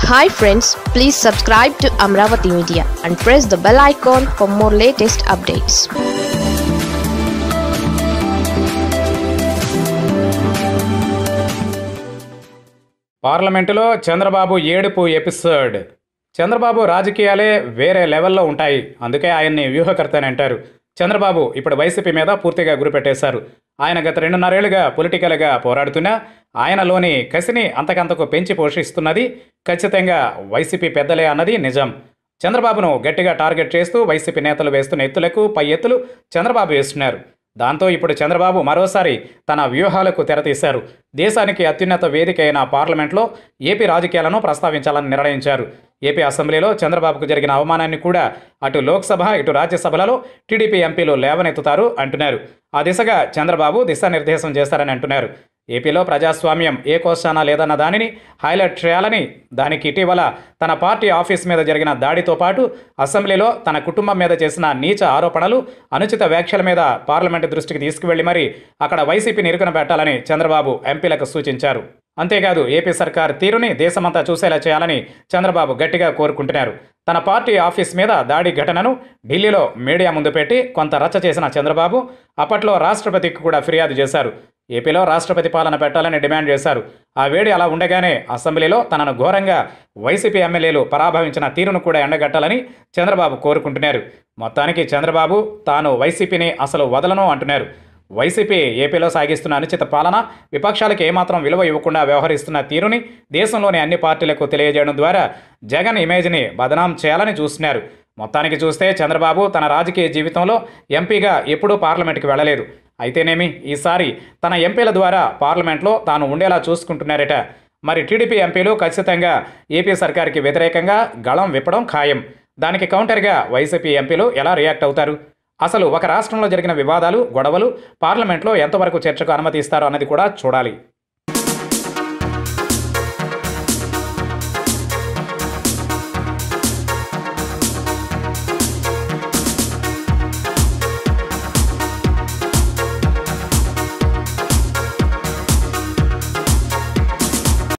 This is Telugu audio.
hi friends please subscribe to Amaravati media and press the bell icon for more latest updates పార్లమెంటులో చంద్రబాబు ఏడుపు ఎపిసోడ్ చంద్రబాబు రాజకీయాలే వేరే లెవెల్లో ఉంటాయి అందుకే ఆయన్ని వ్యూహకర్త అని అంటారు చంద్రబాబు ఇప్పుడు వైసీపీ మీద పూర్తిగా గురిపెట్టేశారు ఆయన గత రెండున్నరేళ్లుగా పొలిటికల్గా పోరాడుతున్నా ఆయనలోని కసిని అంతకంతకు పెంచి పోషిస్తున్నది ఖచ్చితంగా వైసీపీ పెద్దలే అన్నది నిజం చంద్రబాబును గట్టిగా టార్గెట్ చేస్తూ వైసీపీ నేతలు వేస్తున్న ఎత్తులకు పై ఎత్తులు చంద్రబాబు వేస్తున్నారు దాంతో ఇప్పుడు చంద్రబాబు మరోసారి తన వ్యూహాలకు తెరతీశారు దేశానికి అత్యున్నత వేదిక అయిన పార్లమెంట్లో ఏపీ రాజకీయాలను ప్రస్తావించాలని నిర్ణయించారు ఏపీ అసెంబ్లీలో చంద్రబాబుకు జరిగిన అవమానాన్ని కూడా అటు లోక్సభ ఇటు రాజ్యసభలలో టీడీపీ ఎంపీలు లేవనెత్తుతారు అంటున్నారు ఆ దిశగా చంద్రబాబు దిశానిర్దేశం చేస్తారని అంటున్నారు ఏపీలో ప్రజాస్వామ్యం ఏ కోశానా లేదన్న దానిని హైలైట్ చేయాలని దానికి ఇటీవల తన పార్టీ ఆఫీస్ మీద జరిగిన దాడితో పాటు అసెంబ్లీలో తన కుటుంబం మీద చేసిన నీచ ఆరోపణలు అనుచిత వ్యాఖ్యల మీద పార్లమెంటు దృష్టికి తీసుకువెళ్లి మరి అక్కడ వైసీపీని ఇరుకున పెట్టాలని చంద్రబాబు ఎంపీలకు సూచించారు అంతేకాదు ఏపీ సర్కార్ తీరుని దేశమంతా చూసేలా చేయాలని చంద్రబాబు గట్టిగా కోరుకుంటున్నారు తన పార్టీ ఆఫీస్ మీద దాడి ఘటనను ఢిల్లీలో మీడియా ముందు పెట్టి కొంత రచ్చ చేసిన చంద్రబాబు అప్పట్లో రాష్ట్రపతికి కూడా ఫిర్యాదు చేశారు ఏపీలో రాష్ట్రపతి పాలన పెట్టాలని డిమాండ్ చేశారు ఆ వేడి అలా ఉండగానే అసెంబ్లీలో తనను ఘోరంగా వైసీపీ ఎమ్మెల్యేలు పరాభవించిన తీరును కూడా ఎండగట్టాలని చంద్రబాబు కోరుకుంటున్నారు మొత్తానికి చంద్రబాబు తాను వైసీపీని అసలు వదలను అంటున్నారు వైసీపీ ఏపీలో సాగిస్తున్న అనుచిత పాలన విపక్షాలకు ఏమాత్రం విలువ ఇవ్వకుండా వ్యవహరిస్తున్న తీరుని దేశంలోని అన్ని పార్టీలకు తెలియజేయడం ద్వారా జగన్ ఇమేజ్ని బదనాం చేయాలని చూస్తున్నారు మొత్తానికి చూస్తే చంద్రబాబు తన రాజకీయ జీవితంలో ఎంపీగా ఎప్పుడూ పార్లమెంట్కి వెళ్ళలేదు అయితేనేమి ఈసారి తన ఎంపీల ద్వారా పార్లమెంట్లో తాను ఉండేలా చూసుకుంటున్నారట మరి టీడీపీ ఎంపీలు ఖచ్చితంగా ఏపీ సర్కార్కి వ్యతిరేకంగా గళం విప్పడం ఖాయం దానికి కౌంటర్గా వైసీపీ ఎంపీలు ఎలా రియాక్ట్ అవుతారు అసలు ఒక రాష్ట్రంలో జరిగిన వివాదాలు గొడవలు పార్లమెంట్లో ఎంతవరకు చర్చకు అనుమతి ఇస్తారో అన్నది కూడా చూడాలి